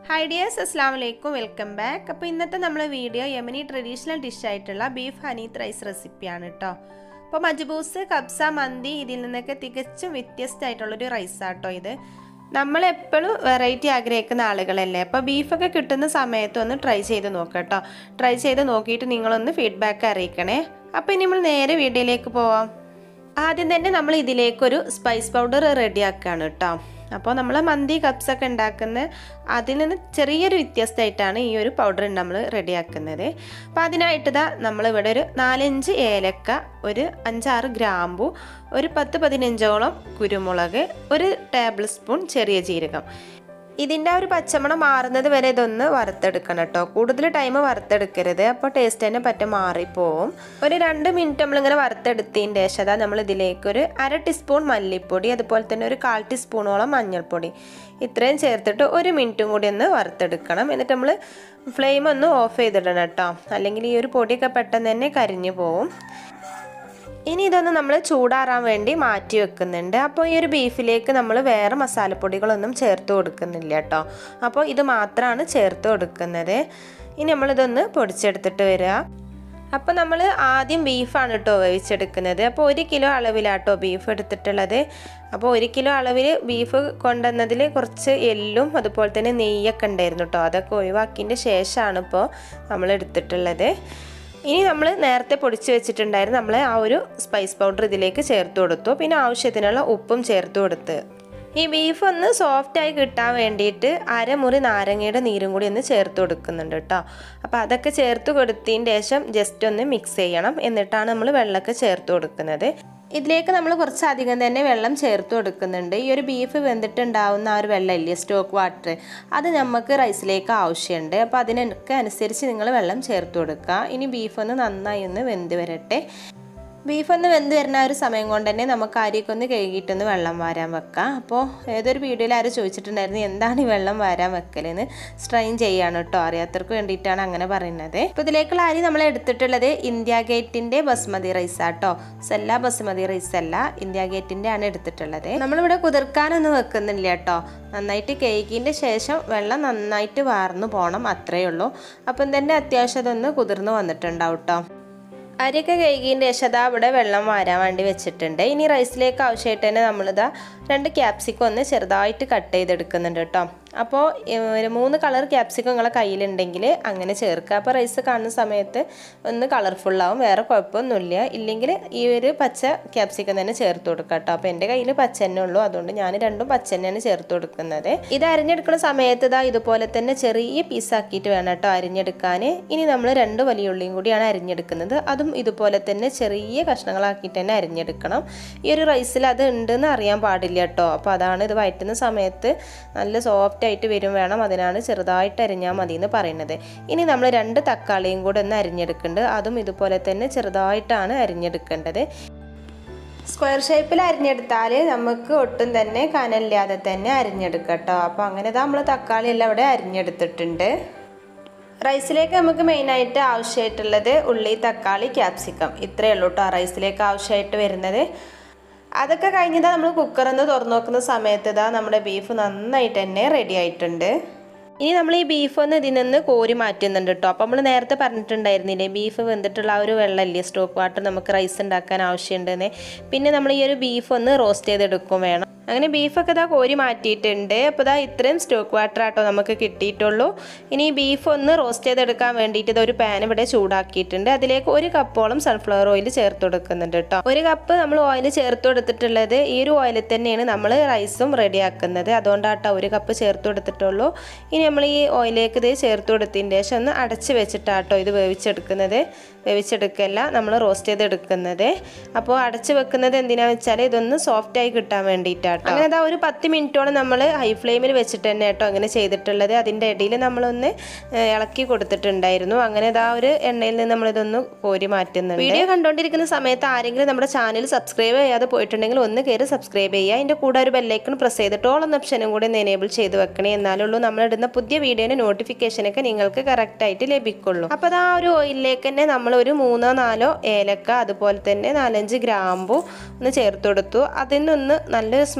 hi dears അസ്സാം വലൈക്കും welcome back അപ്പോൾ ഇന്നത്തെ നമ്മളെ വീഡിയോ യമനി ട്രഡീഷണൽ ഡിഷ് ആയിട്ടുള്ള ബീഫ് ഹനീത്ത് റൈസ് റെസിപ്പിയാണ് കേട്ടോ അപ്പോൾ മജ്ബൂസ് കബ്സ മന്തി ഇതിൽ നിന്നൊക്കെ തികച്ചും വ്യത്യസ്തമായിട്ടുള്ളൊരു റൈസാട്ടോ ഇത് നമ്മൾ എപ്പോഴും വെറൈറ്റി ആഗ്രഹിക്കുന്ന ആളുകളല്ലേ അപ്പോൾ ബീഫൊക്കെ കിട്ടുന്ന സമയത്ത് ഒന്ന് ട്രൈ ചെയ്ത് നോക്കാം കേട്ടോ ട്രൈ ചെയ്ത് നോക്കിയിട്ട് നിങ്ങളൊന്ന് ഫീഡ്ബാക്ക് അറിയിക്കണേ അപ്പോൾ ഇനി നമ്മൾ നേരെ വീഡിയോയിലേക്ക് പോവാം ആദ്യം തന്നെ നമ്മൾ ഇതിലേക്കൊരു സ്പൈസ് പൗഡർ റെഡിയാക്കുകയാണ് കേട്ടോ അപ്പോൾ നമ്മൾ മന്തി കപ്സ് ഒക്കെ ഉണ്ടാക്കുന്ന അതിൽ നിന്ന് ചെറിയൊരു വ്യത്യസ്തമായിട്ടാണ് ഈ ഒരു പൗഡർ നമ്മൾ റെഡിയാക്കുന്നത് അപ്പോൾ അതിനായിട്ട് ഇതാ നമ്മളിവിടെ ഒരു നാലഞ്ച് ഏലക്ക ഒരു അഞ്ചാറ് ഗ്രാമ്പു ഒരു പത്ത് പതിനഞ്ചോളം കുരുമുളക് ഒരു ടേബിൾ സ്പൂൺ ചെറിയ ജീരകം ഇതിൻ്റെ ആ ഒരു പച്ചമണം മാറുന്നത് വരെ ഇതൊന്ന് വറുത്തെടുക്കണം കേട്ടോ കൂടുതൽ ടൈം വറുത്തെടുക്കരുത് അപ്പോൾ ടേസ്റ്റ് തന്നെ പറ്റ മാറിപ്പോവും ഒരു രണ്ട് മിനിറ്റ് നമ്മളിങ്ങനെ വറുത്തെടുത്തതിൻ്റെ ശേഷം അതാ നമ്മൾ ഇതിലേക്ക് ഒരു അര ടീസ്പൂൺ മല്ലിപ്പൊടി അതുപോലെ തന്നെ ഒരു കാൽ ടീസ്പൂണോളം മഞ്ഞൾപ്പൊടി ഇത്രയും ചേർത്തിട്ട് ഒരു മിനിറ്റും കൂടി ഒന്ന് വറുത്തെടുക്കണം എന്നിട്ട് നമ്മൾ ഫ്ലെയിം ഒന്ന് ഓഫ് ചെയ്തിടണം കേട്ടോ അല്ലെങ്കിൽ ഈ ഒരു പൊടിയൊക്കെ പെട്ടെന്ന് തന്നെ കരിഞ്ഞു പോവും ഇനി ഇതൊന്ന് നമ്മൾ ചൂടാറാൻ വേണ്ടി മാറ്റി വെക്കുന്നുണ്ട് അപ്പോൾ ഈ ഒരു ബീഫിലേക്ക് നമ്മൾ വേറെ മസാലപ്പൊടികളൊന്നും ചേർത്ത് കൊടുക്കുന്നില്ല കേട്ടോ അപ്പോൾ ഇത് മാത്രമാണ് ചേർത്ത് കൊടുക്കുന്നത് ഇനി നമ്മളിതൊന്ന് പൊടിച്ചെടുത്തിട്ട് വരിക അപ്പോൾ നമ്മൾ ആദ്യം ബീഫാണ് കേട്ടോ വേവിച്ചെടുക്കുന്നത് അപ്പോൾ ഒരു കിലോ അളവിലാട്ടോ ബീഫ് എടുത്തിട്ടുള്ളത് അപ്പോൾ ഒരു കിലോ അളവിൽ ബീഫ് കൊണ്ടുവന്നതിൽ കുറച്ച് എല്ലും അതുപോലെ തന്നെ നെയ്യൊക്കെ ഉണ്ടായിരുന്നു കേട്ടോ അതൊക്കെ ഒഴിവാക്കിയതിൻ്റെ ശേഷമാണ് ഇപ്പോൾ നമ്മൾ എടുത്തിട്ടുള്ളത് ഇനി നമ്മൾ നേരത്തെ പൊടിച്ച് വെച്ചിട്ടുണ്ടായിരുന്നു നമ്മൾ ആ ഒരു സ്പൈസ് പൗഡർ ഇതിലേക്ക് ചേർത്ത് കൊടുത്തു പിന്നെ ആവശ്യത്തിനുള്ള ഉപ്പും ചേർത്ത് കൊടുത്ത് ഈ ബീഫ് ഒന്ന് സോഫ്റ്റായി കിട്ടാൻ വേണ്ടിയിട്ട് അരമുറി നാരങ്ങയുടെ നീരും കൂടി ഒന്ന് ചേർത്ത് കൊടുക്കുന്നുണ്ട് കേട്ടോ അപ്പോൾ അതൊക്കെ ചേർത്ത് കൊടുത്തതിന് ശേഷം ജസ്റ്റ് ഒന്ന് മിക്സ് ചെയ്യണം എന്നിട്ടാണ് നമ്മൾ വെള്ളമൊക്കെ ചേർത്ത് കൊടുക്കുന്നത് ഇതിലേക്ക് നമ്മൾ കുറച്ചധികം തന്നെ വെള്ളം ചേർത്ത് കൊടുക്കുന്നുണ്ട് ഈ ഒരു ബീഫ് വെന്തിട്ടുണ്ടാവുന്ന ആ ഒരു വെള്ളമില്ലേ സ്റ്റോക്ക് വാട്ടർ അത് നമുക്ക് റൈസിലേക്ക് ആവശ്യമുണ്ട് അപ്പോൾ അതിനൊക്കെ അനുസരിച്ച് നിങ്ങൾ വെള്ളം ചേർത്ത് കൊടുക്കുക ഇനി ബീഫ് ഒന്ന് നന്നായി ഒന്ന് വെന്ത് വരട്ടെ ബീഫ് ഒന്ന് വെന്ത് വരുന്ന ഒരു സമയം കൊണ്ട് തന്നെ നമുക്ക് അരിയൊക്കെ ഒന്ന് കഴുകിയിട്ടൊന്ന് വെള്ളം വാരാൻ വെക്കാം അപ്പോൾ ഏതൊരു വീഡിയോയിൽ ആരും ചോദിച്ചിട്ടുണ്ടായിരുന്നു എന്താണ് ഈ വെള്ളം വാരാൻ വെക്കലെന്ന് സ്ട്രെയിൻ ചെയ്യാണ് കേട്ടോ അറിയാത്തവർക്ക് വേണ്ടിയിട്ടാണ് അങ്ങനെ പറയുന്നത് അപ്പോൾ ഇതിലേക്കുള്ള അരി നമ്മൾ എടുത്തിട്ടുള്ളത് ഇന്ത്യ ഗേറ്റിൻ്റെ ബസ്മതി റൈസ് ആട്ടോ സെല്ല ബസ്മതി റൈസ് അല്ല ഇന്ത്യ ഗേറ്റിൻ്റെ ആണ് എടുത്തിട്ടുള്ളത് നമ്മളിവിടെ കുതിർക്കാനൊന്നും വെക്കുന്നില്ല കേട്ടോ നന്നായിട്ട് കേക്കിൻ്റെ ശേഷം വെള്ളം നന്നായിട്ട് വാർന്നു പോകണം അത്രയേ ഉള്ളൂ അപ്പം തന്നെ അത്യാവശ്യം അതൊന്ന് കുതിർന്ന് വന്നിട്ടുണ്ടാവും കേട്ടോ അരിയൊക്കെ കഴുകിയതിൻ്റെ ശേഷം അതാ ഇവിടെ വെള്ളം വാരാൻ വേണ്ടി വെച്ചിട്ടുണ്ട് ഇനി റൈസിലേക്ക് ആവശ്യമായിട്ട് തന്നെ നമ്മളിതാ രണ്ട് ക്യാപ്സിക്കം ഒന്ന് ചെറുതായിട്ട് കട്ട് ചെയ്തെടുക്കുന്നുണ്ട് കേട്ടോ അപ്പോൾ ഒരു മൂന്ന് കളർ ക്യാപ്സിക്കം നിങ്ങളെ കയ്യിലുണ്ടെങ്കിൽ അങ്ങനെ ചേർക്കുക അപ്പോൾ റൈസ് കാണുന്ന സമയത്ത് ഒന്ന് കളർഫുള്ളാവും വേറെ കുഴപ്പമൊന്നുമില്ല ഇല്ലെങ്കിൽ ഈ ഒരു പച്ച ക്യാപ്സിക്കം തന്നെ ചേർത്ത് കൊടുക്കുക കേട്ടോ അപ്പോൾ എൻ്റെ കയ്യിൽ പച്ച തന്നെ ഉള്ളൂ അതുകൊണ്ട് ഞാൻ രണ്ടും പച്ച തന്നെയാണ് ചേർത്ത് കൊടുക്കുന്നത് ഇത് അരിഞ്ഞെടുക്കുന്ന സമയത്ത് ഇതാ ഇതുപോലെ തന്നെ ചെറിയ പീസാക്കിയിട്ട് വേണം കേട്ടോ അരിഞ്ഞെടുക്കാൻ ഇനി നമ്മൾ രണ്ട് വലിയ ഉള്ളിയും കൂടിയാണ് അരിഞ്ഞെടുക്കുന്നത് അതും ഇതുപോലെ തന്നെ ചെറിയ കഷ്ണങ്ങളാക്കിയിട്ട് തന്നെ അരിഞ്ഞെടുക്കണം ഈ ഒരു റൈസിൽ അത് ഉണ്ടെന്ന് അറിയാൻ പാടില്ല കേട്ടോ അപ്പോൾ അതാണ് ഇത് വയറ്റുന്ന സമയത്ത് നല്ല സോഫ്റ്റ് ആയിട്ട് വരും വേണം അതിനാണ് ചെറുതായിട്ട് അരിഞ്ഞാൽ മതി എന്ന് പറയുന്നത് ഇനി നമ്മൾ രണ്ട് തക്കാളിയും കൂടെ ഒന്ന് അരിഞ്ഞെടുക്കുന്നുണ്ട് അതും ഇതുപോലെ തന്നെ ചെറുതായിട്ടാണ് അരിഞ്ഞെടുക്കേണ്ടത് സ്ക്വയർ ഷേപ്പിൽ അരിഞ്ഞെടുത്താൽ നമുക്ക് ഒട്ടും തന്നെ കനലില്ലാതെ തന്നെ അരിഞ്ഞെടുക്കാം കേട്ടോ അപ്പോൾ അങ്ങനെ നമ്മൾ തക്കാളി എല്ലാം ഇവിടെ അരിഞ്ഞെടുത്തിട്ടുണ്ട് റൈസിലേക്ക് നമുക്ക് മെയിനായിട്ട് ആവശ്യമായിട്ടുള്ളത് ഉള്ളി തക്കാളി ക്യാപ്സിക്കം ഇത്രയേ ഉള്ളൂ കേട്ടോ റൈസിലേക്ക് ആവശ്യമായിട്ട് വരുന്നത് അതൊക്കെ കഴിഞ്ഞതാ നമ്മൾ കുക്കറൊന്ന് തുറന്നു നോക്കുന്ന സമയത്ത് ഇതാ നമ്മുടെ ബീഫ് നന്നായിട്ട് തന്നെ റെഡി ആയിട്ടുണ്ട് ഇനി നമ്മൾ ഈ ബീഫ് ഒന്ന് ഇതിൽ നിന്ന് കോരി മാറ്റുന്നുണ്ട് കേട്ടോ അപ്പോൾ നമ്മൾ നേരത്തെ പറഞ്ഞിട്ടുണ്ടായിരുന്നില്ലേ ബീഫ് വെന്തിട്ടുള്ള ആ ഒരു വെള്ളമില്ലേ സ്റ്റോക്ക് വാട്ടർ നമുക്ക് റൈസ് ഉണ്ടാക്കാൻ ആവശ്യമുണ്ടെന്ന് പിന്നെ നമ്മൾ ഈ ഒരു ബീഫ് ഒന്ന് റോസ്റ്റ് ചെയ്തെടുക്കും വേണം അങ്ങനെ ബീഫൊക്കെ ഇതാ കോരി മാറ്റിയിട്ടുണ്ട് അപ്പോൾ ഇതാ ഇത്രയും സ്റ്റോക്ക് വാട്ടർ ആട്ടോ നമുക്ക് കിട്ടിയിട്ടുള്ളൂ ഇനി ഈ ബീഫ് ഒന്ന് റോസ്റ്റ് ചെയ്തെടുക്കാൻ വേണ്ടിയിട്ട് ഇതൊരു പാൻ ഇവിടെ ചൂടാക്കിയിട്ടുണ്ട് അതിലേക്ക് ഒരു കപ്പോളം സൺഫ്ലവർ ഓയിൽ ചേർത്ത് കൊടുക്കുന്നുണ്ട് കേട്ടോ ഒരു കപ്പ് നമ്മൾ ഓയിൽ ചേർത്ത് കൊടുത്തിട്ടുള്ളത് ഈ ഒരു ഓയിലിൽ തന്നെയാണ് നമ്മൾ റൈസും റെഡിയാക്കുന്നത് അതുകൊണ്ടാട്ടോ ഒരു കപ്പ് ചേർത്ത് കൊടുത്തിട്ടുള്ളൂ ഇനി നമ്മൾ ഈ ഓയിലേക്ക് ഇത് ചേർത്ത് കൊടുത്തതിന് ശേഷം ഒന്ന് അടച്ച് വെച്ചിട്ടാട്ടോ ഇത് വേവിച്ചെടുക്കുന്നത് വേവിച്ചെടുക്കല്ല നമ്മൾ റോസ്റ്റ് ചെയ്തെടുക്കുന്നത് അപ്പോൾ അടച്ച് വെക്കുന്നത് എന്തിനാന്ന് വെച്ചാൽ ഇതൊന്ന് സോഫ്റ്റായി കിട്ടാൻ വേണ്ടിയിട്ടാണ് കേട്ടോ അങ്ങനെ അതാ ഒരു പത്ത് മിനിറ്റോളം നമ്മൾ ഹൈ ഫ്ലെയിമിൽ വെച്ചിട്ട് തന്നെ കേട്ടോ അങ്ങനെ ചെയ്തിട്ടുള്ളത് അതിൻ്റെ ഇടയിൽ നമ്മളൊന്ന് ഇളക്കി കൊടുത്തിട്ടുണ്ടായിരുന്നു അങ്ങനെ ഇതാ ഒരു എണ്ണയിൽ നിന്ന് നമ്മളിതൊന്ന് കോരി മാറ്റുന്നുണ്ട് വീഡിയോ കണ്ടുകൊണ്ടിരിക്കുന്ന സമയത്ത് ആരെങ്കിലും നമ്മുടെ ചാനൽ സബ്സ്ക്രൈബ് ചെയ്യാതെ പോയിട്ടുണ്ടെങ്കിൽ ഒന്ന് കയറി സബ്സ്ക്രൈബ് ചെയ്യുക അതിൻ്റെ കൂടെ ഒരു ബെല്ലൈക്കൺ പ്രസ് ചെയ്തിട്ട് ഓൾ എന്ന ഓപ്ഷനും കൂടി ഒന്ന് എനേബിൾ ചെയ്ത് വെക്കണേ എന്നാലുള്ളൂ നമ്മളിടുന്ന പുതിയ വീഡിയോയുടെ നോട്ടിഫിക്കേഷനൊക്കെ നിങ്ങൾക്ക് കറക്റ്റായിട്ട് ലഭിക്കുള്ളൂ അപ്പോൾ അത് ആ ഒരു ഓയിലിലേക്ക് തന്നെ നമ്മൾ ഒരു മൂന്നോ നാലോ ഏലക്ക അതുപോലെ തന്നെ നാലഞ്ച് ഗ്രാമ്പു ഒന്ന് ചേർത്ത് കൊടുത്തു അതിൽ നിന്ന് നല്ലൊരു സ്മെൽ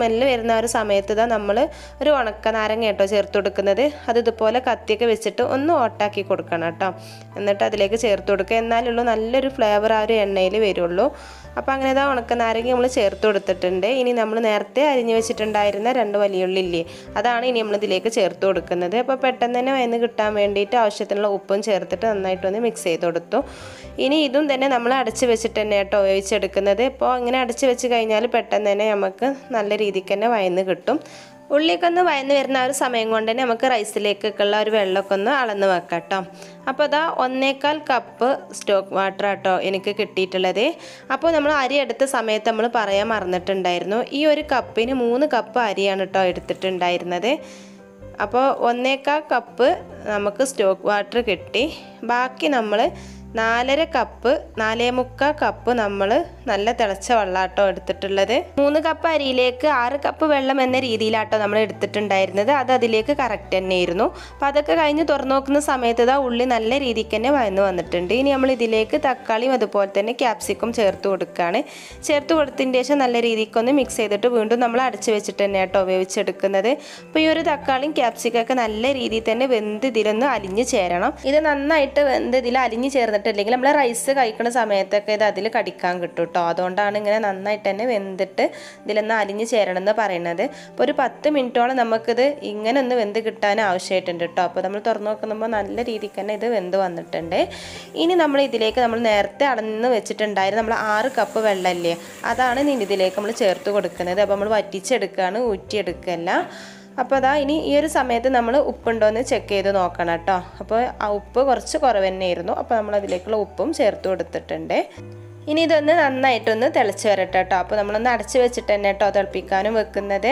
സ്മെല്ല് വരുന്ന ആ ഒരു സമയത്ത് ഇതാ നമ്മൾ ഒരു ഉണക്ക നാരങ്ങ കേട്ടോ ചേർത്ത് കൊടുക്കുന്നത് അത് ഇതുപോലെ കത്തിയൊക്കെ വെച്ചിട്ട് ഒന്ന് ഓട്ടാക്കി കൊടുക്കണം കേട്ടോ എന്നിട്ട് അതിലേക്ക് ചേർത്ത് കൊടുക്കുക എന്നാലുള്ളൂ നല്ലൊരു ഫ്ലേവർ ആ ഒരു എണ്ണയിൽ വരുള്ളൂ അപ്പോൾ അങ്ങനെ ഇതാ ഉണക്ക നാരങ്ങ നമ്മൾ ചേർത്ത് കൊടുത്തിട്ടുണ്ട് ഇനി നമ്മൾ നേരത്തെ അരിഞ്ഞു വെച്ചിട്ടുണ്ടായിരുന്ന രണ്ട് വലിയുള്ളി ഇല്ലേ അതാണ് ഇനി നമ്മൾ ഇതിലേക്ക് ചേർത്ത് കൊടുക്കുന്നത് അപ്പോൾ പെട്ടെന്ന് തന്നെ വയന്ന് കിട്ടാൻ വേണ്ടിയിട്ട് ആവശ്യത്തിനുള്ള ഉപ്പും ചേർത്തിട്ട് നന്നായിട്ടൊന്ന് മിക്സ് ചെയ്ത് കൊടുത്തു ഇനി ഇതും തന്നെ നമ്മൾ അടച്ച് വെച്ചിട്ട് തന്നെ കേട്ടോ വേവിച്ചെടുക്കുന്നത് ഇപ്പോൾ ഇങ്ങനെ അടച്ച് വെച്ച് കഴിഞ്ഞാൽ പെട്ടെന്ന് തന്നെ നമുക്ക് നല്ല രീതിക്ക് തന്നെ വയന്ന് കിട്ടും ഉള്ളിയൊക്കെ ഒന്ന് വയന്ന് വരുന്ന ആ ഒരു സമയം കൊണ്ട് തന്നെ നമുക്ക് റൈസിലേക്കൊക്കെയുള്ള ഒരു വെള്ളമൊക്കെ ഒന്ന് അളന്ന് വെക്കാം കേട്ടോ അപ്പോൾ അതാ ഒന്നേക്കാൽ കപ്പ് സ്റ്റോക്ക് വാട്ടർ കേട്ടോ എനിക്ക് കിട്ടിയിട്ടുള്ളത് അപ്പോൾ നമ്മൾ അരി എടുത്ത സമയത്ത് നമ്മൾ പറയാൻ മറന്നിട്ടുണ്ടായിരുന്നു ഈ ഒരു കപ്പിന് മൂന്ന് കപ്പ് അരിയാണ് കേട്ടോ എടുത്തിട്ടുണ്ടായിരുന്നത് അപ്പോൾ ഒന്നേക്കാൽ കപ്പ് നമുക്ക് സ്റ്റോക്ക് വാട്ടർ കിട്ടി ബാക്കി നമ്മൾ നാലര കപ്പ് നാലേ മുക്കാൽ കപ്പ് നമ്മൾ നല്ല തിളച്ച വെള്ളാട്ടോ എടുത്തിട്ടുള്ളത് മൂന്ന് കപ്പ് അരിയിലേക്ക് ആറ് കപ്പ് വെള്ളം എന്ന രീതിയിലാട്ടോ നമ്മൾ എടുത്തിട്ടുണ്ടായിരുന്നത് അത് അതിലേക്ക് കറക്റ്റ് തന്നെയായിരുന്നു അപ്പോൾ അതൊക്കെ കഴിഞ്ഞ് തുറന്നു നോക്കുന്ന സമയത്ത് ഇതാ ഉള്ളി നല്ല രീതിക്ക് തന്നെ വയന്ന് വന്നിട്ടുണ്ട് ഇനി നമ്മൾ ഇതിലേക്ക് തക്കാളിയും അതുപോലെ തന്നെ ക്യാപ്സിക്കും ചേർത്ത് കൊടുക്കുകയാണ് ചേർത്ത് കൊടുത്തതിന് ശേഷം നല്ല രീതിക്കൊന്ന് മിക്സ് ചെയ്തിട്ട് വീണ്ടും നമ്മൾ അടച്ച് വെച്ചിട്ട് തന്നെ കേട്ടോ വേവിച്ചെടുക്കുന്നത് അപ്പോൾ ഈ ഒരു തക്കാളിയും ക്യാപ്സിക്കൊക്കെ നല്ല രീതിയിൽ തന്നെ വെന്ത് ഇതിലൊന്ന് അലിഞ്ഞ് ചേരണം ഇത് നന്നായിട്ട് വെന്ത് ഇതിൽ അലിഞ്ഞ് ചേർന്നിട്ടില്ലെങ്കിൽ നമ്മൾ റൈസ് കഴിക്കുന്ന സമയത്തൊക്കെ ഇത് അതിൽ കടിക്കാൻ കിട്ടും കേട്ടോ അതുകൊണ്ടാണ് ഇങ്ങനെ നന്നായിട്ട് തന്നെ വെന്തിട്ട് ഇതിലൊന്ന് അലിഞ്ഞ് ചേരണം എന്ന് പറയുന്നത് അപ്പോൾ ഒരു പത്ത് മിനിറ്റോളം നമുക്കിത് ഇങ്ങനെ ഒന്ന് വെന്ത് കിട്ടാൻ ആവശ്യമായിട്ടുണ്ട് കേട്ടോ അപ്പോൾ നമ്മൾ തുറന്നു നോക്കുമ്പോൾ നല്ല രീതിക്ക് തന്നെ ഇത് വെന്ത് വന്നിട്ടുണ്ട് ഇനി നമ്മൾ ഇതിലേക്ക് നമ്മൾ നേരത്തെ അടന്ന് വെച്ചിട്ടുണ്ടായിരുന്നു നമ്മൾ ആറ് കപ്പ് വെള്ളമല്ലേ അതാണ് ഇനി ഇതിലേക്ക് നമ്മൾ ചേർത്ത് കൊടുക്കുന്നത് അപ്പോൾ നമ്മൾ വറ്റിച്ചെടുക്കുകയാണ് ഊറ്റിയെടുക്കുകയല്ല അപ്പോൾ അതാ ഇനി ഈ ഒരു സമയത്ത് നമ്മൾ ഉപ്പുണ്ടോ എന്ന് ചെക്ക് ചെയ്ത് നോക്കണം കേട്ടോ അപ്പോൾ ആ ഉപ്പ് കുറച്ച് കുറവ് തന്നെയായിരുന്നു അപ്പോൾ നമ്മൾ അതിലേക്കുള്ള ഉപ്പും ചേർത്ത് കൊടുത്തിട്ടുണ്ട് ഇനി ഇതൊന്ന് നന്നായിട്ടൊന്ന് തിളച്ച് വരട്ടെ കേട്ടോ അപ്പോൾ നമ്മളൊന്ന് അടച്ച് വെച്ചിട്ട് തന്നെ കേട്ടോ തിളപ്പിക്കാനും വെക്കുന്നത്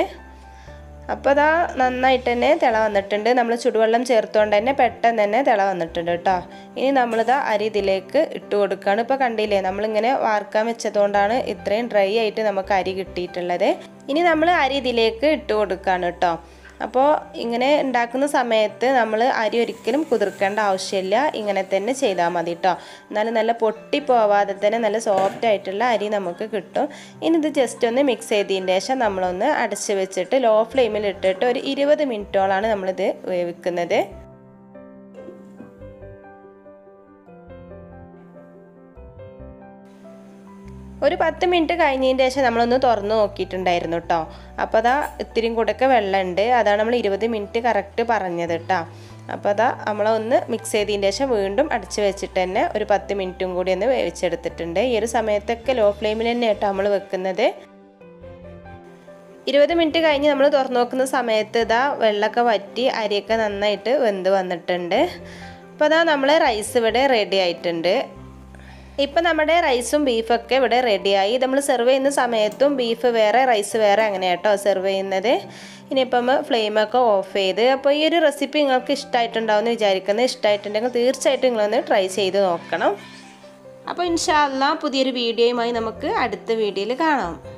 അപ്പോൾ അതാ നന്നായിട്ട് തന്നെ തിള വന്നിട്ടുണ്ട് നമ്മൾ ചുടുവെള്ളം ചേർത്തുകൊണ്ട് തന്നെ പെട്ടെന്ന് തന്നെ തിള വന്നിട്ടുണ്ട് കേട്ടോ ഇനി നമ്മളിതാ അരി ഇതിലേക്ക് ഇട്ട് കൊടുക്കുകയാണ് ഇപ്പോൾ കണ്ടില്ലേ നമ്മളിങ്ങനെ വാർക്കാൻ വെച്ചതുകൊണ്ടാണ് ഇത്രയും ഡ്രൈ ആയിട്ട് നമുക്ക് അരി കിട്ടിയിട്ടുള്ളത് ഇനി നമ്മൾ അരി ഇതിലേക്ക് ഇട്ട് കൊടുക്കുകയാണ് കേട്ടോ അപ്പോൾ ഇങ്ങനെ ഉണ്ടാക്കുന്ന സമയത്ത് നമ്മൾ അരി ഒരിക്കലും കുതിർക്കേണ്ട ആവശ്യമില്ല ഇങ്ങനെ തന്നെ ചെയ്താൽ മതി കേട്ടോ എന്നാലും നല്ല പൊട്ടി പോവാതെ തന്നെ നല്ല സോഫ്റ്റ് ആയിട്ടുള്ള അരി നമുക്ക് കിട്ടും ഇനി ഇത് ജസ്റ്റ് ഒന്ന് മിക്സ് ചെയ്തതിന് ശേഷം നമ്മളൊന്ന് അടച്ച് വെച്ചിട്ട് ലോ ഫ്ലെയിമിൽ ഇട്ടിട്ട് ഒരു ഇരുപത് മിനിറ്റോളാണ് നമ്മളിത് വേവിക്കുന്നത് ഒരു പത്ത് മിനിറ്റ് കഴിഞ്ഞതിന് ശേഷം നമ്മളൊന്ന് തുറന്ന് നോക്കിയിട്ടുണ്ടായിരുന്നു കേട്ടോ അപ്പോൾ അതാ ഇത്തിരിയും കൂടെയൊക്കെ വെള്ളമുണ്ട് അതാണ് നമ്മൾ ഇരുപത് മിനിറ്റ് കറക്റ്റ് പറഞ്ഞത് കേട്ടോ അപ്പോൾ അതാ നമ്മളൊന്ന് മിക്സ് ചെയ്തതിന് ശേഷം വീണ്ടും അടച്ച് വെച്ചിട്ട് തന്നെ ഒരു പത്ത് മിനിറ്റും കൂടി ഒന്ന് വേവിച്ചെടുത്തിട്ടുണ്ട് ഈ ഒരു സമയത്തൊക്കെ ലോ ഫ്ലെയിമിൽ തന്നെ കേട്ടോ നമ്മൾ വെക്കുന്നത് ഇരുപത് മിനിറ്റ് കഴിഞ്ഞ് നമ്മൾ തുറന്നു നോക്കുന്ന സമയത്ത് ഇതാ വെള്ളമൊക്കെ വറ്റി അരിയൊക്കെ നന്നായിട്ട് വെന്ത് വന്നിട്ടുണ്ട് അപ്പോൾ അതാ നമ്മൾ റൈസ് ഇവിടെ റെഡി ആയിട്ടുണ്ട് ഇപ്പം നമ്മുടെ റൈസും ബീഫൊക്കെ ഇവിടെ റെഡിയായി നമ്മൾ സെർവ് ചെയ്യുന്ന സമയത്തും ബീഫ് വേറെ റൈസ് വേറെ അങ്ങനെ കേട്ടോ സെർവ് ചെയ്യുന്നത് ഇനിയിപ്പം ഫ്ലെയിമൊക്കെ ഓഫ് ചെയ്ത് അപ്പോൾ ഈ ഒരു റെസിപ്പി നിങ്ങൾക്ക് ഇഷ്ടമായിട്ടുണ്ടാവും എന്ന് വിചാരിക്കുന്നത് ഇഷ്ടമായിട്ടുണ്ടെങ്കിൽ തീർച്ചയായിട്ടും നിങ്ങളൊന്ന് ട്രൈ ചെയ്ത് നോക്കണം അപ്പോൾ ഇൻഷാല്ല പുതിയൊരു വീഡിയോയുമായി നമുക്ക് അടുത്ത വീഡിയോയിൽ കാണാം